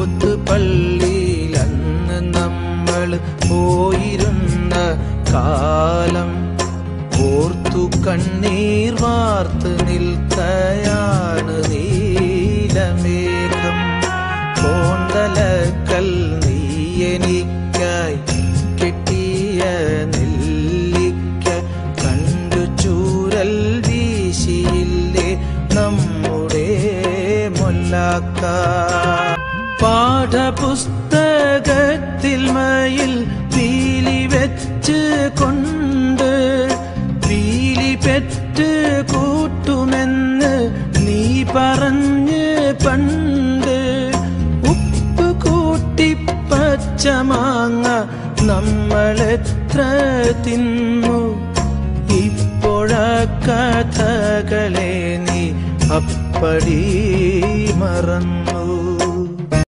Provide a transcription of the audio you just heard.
പോത്ത് പള്ളിയിൽ അന്ന് നമ്മൾ പോയിരുന്ന കാലം ഓർത്തു കണ്ണീർ വാർത്ത് നിൽക്കയാണ് നീലമേഘം കോന്തലക്കൽ നീ എനിക്കായി കെട്ടിയ നെല്ലിക്ക കണ്ടു ചൂരൽ വീശിയില്ലേ നമ്മുടെ മൊല്ലാക്ക പാഠപുസ്തകത്തിൽ മയിൽ പീലി വെച്ച് കൊണ്ട് പീലി പെറ്റ് കൂട്ടുമെന്ന് നീ പറഞ്ഞ് പണ്ട് ഉപ്പ് കൂട്ടി പച്ചമാങ്ങ നമ്മളെത്ര തിന്നു ഇപ്പോഴ കഥകളെ നീ അപ്പടി മറന്നു